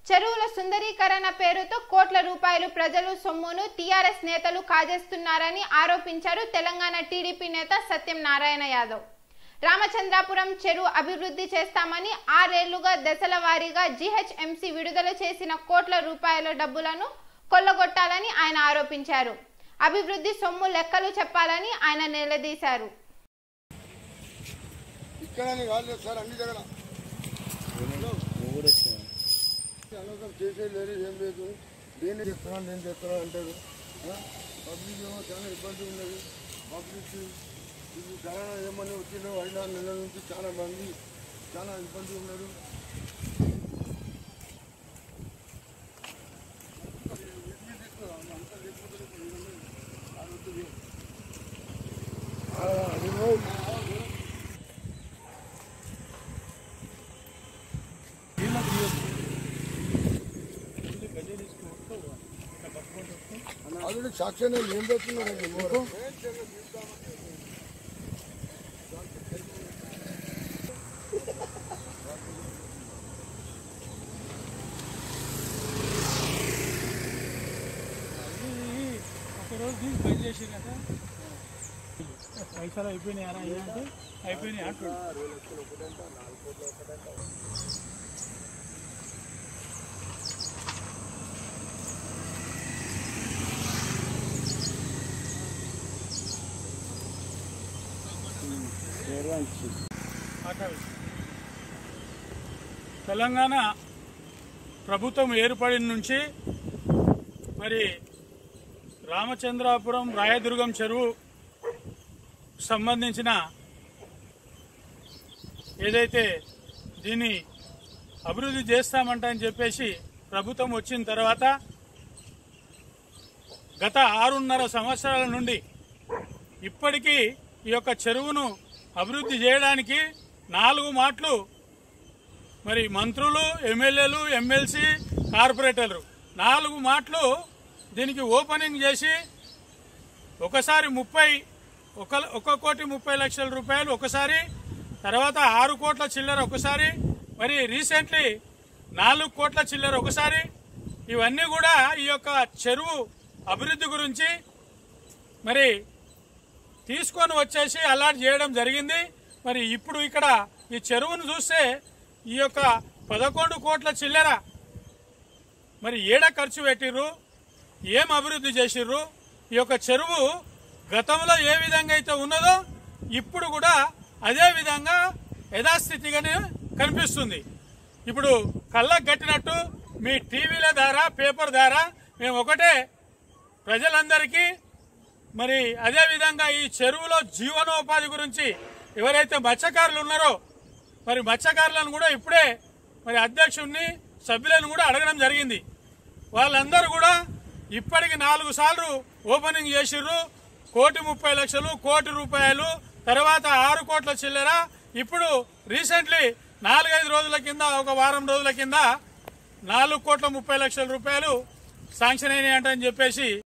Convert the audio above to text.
చెరువుల సుందరీకరణ పేరుతో కోట్ల రూపాయలు ప్రజలు సొమ్మును టీఆర్ఎస్ నేతలు కాజేస్తున్నారని ఆరోపించారు తెలంగాణ టీడీపీ నేత సత్యం నారాయణ యాదవ్ రామచంద్రాపురం చెరువు అభివృద్ధి చేస్తామని ఆరేళ్లుగా దశల వారీగా జీహెచ్ఎంసీ విడుదల చేసిన కోట్ల రూపాయల డబ్బులను కొల్లగొట్టాలని ఆయన ఆరోపించారు అభివృద్ధి సొమ్ము లెక్కలు చెప్పాలని ఆయన నిలదీశారు ఇక్కడని కాదు సార్ అన్ని దగ్గర అనవసరం చేసేది లేదు ఏం లేదు దేన్ని చెప్తున్నాను నేను చెప్తున్నాను అంటారు ఆ? పబ్లిక్ ఏమో చాలా ఇబ్బంది ఉన్నది పబ్లిక్ ఇది కరోనా ఏమని వచ్చిందో ఐదారు నెలల నుంచి చాలా మంది చాలా ఇబ్బంది ఉన్నారు ఆ, అదిగో. ఆల్రెడీ సాక్ష్యం ఏం పెడుతున్నారండి మీకు ఒకరోజు తీసి బంద్ చేసి కదా పైసలు అయిపోయినాయి అయ్యా అంటే అయిపోయినాయి అంటాడు మాట్లాడు. తెలంగాణ ప్రభుత్వం ఏర్పడిన నుంచి మరి రామచంద్రాపురం రాయదుర్గం చెరువు సంబంధించిన ఏదైతే దీన్ని అభివృద్ధి చేస్తామంట అని చెప్పేసి ప్రభుత్వం వచ్చిన తర్వాత గత ఆరున్నర సంవత్సరాల నుండి ఇప్పటికీ ఈ యొక్క చెరువును అభివృద్ధి చేయడానికి నాలుగు మాటలు మరి మంత్రులు ఎమ్మెల్యేలు ఎమ్మెల్సీ కార్పొరేటర్లు నాలుగు మాటలు దీనికి ఓపెనింగ్ చేసి ఒకసారి ముప్పై ఒక ఒక కోటి ముప్పై లక్షల రూపాయలు ఒకసారి తర్వాత ఆరు కోట్ల చిల్లర ఒకసారి మరి రీసెంట్లీ నాలుగు కోట్ల చిల్లర ఒకసారి ఇవన్నీ కూడా ఈ యొక్క చెరువు అభివృద్ధి గురించి మరి తీసుకొని వచ్చేసి అలాట్ చేయడం జరిగింది మరి ఇప్పుడు ఇక్కడ ఈ చెరువును చూస్తే ఈ యొక్క పదకొండు కోట్ల చిల్లర మరి ఏడ ఖర్చు పెట్టిర్రు ఏం అభివృద్ధి చేసిర్రు ఈ యొక్క చెరువు గతంలో ఏ విధంగా అయితే ఉన్నదో ఇప్పుడు కూడా అదే విధంగా యథాస్థితిగానే కనిపిస్తుంది ఇప్పుడు కళ్ళకు కట్టినట్టు మీ టీవీల ద్వారా పేపర్ ద్వారా మేము ఒకటే ప్రజలందరికీ మరి అదే విధంగా ఈ చెరువులో జీవనోపాధి గురించి ఎవరైతే మత్స్యకారులు ఉన్నారో మరి మత్స్యకారులను కూడా ఇప్పుడే మరి అధ్యక్షుడిని సభ్యులను కూడా అడగడం జరిగింది వాళ్ళందరూ కూడా ఇప్పటికి నాలుగు సార్లు ఓపెనింగ్ చేసిర్రు కోటి ముప్పై లక్షలు కోటి రూపాయలు తర్వాత ఆరు కోట్ల చిల్లర ఇప్పుడు రీసెంట్లీ నాలుగైదు రోజుల కింద ఒక వారం రోజుల కింద నాలుగు కోట్ల ముప్పై లక్షల రూపాయలు శాంక్షన్ అయినాయి అంటని చెప్పేసి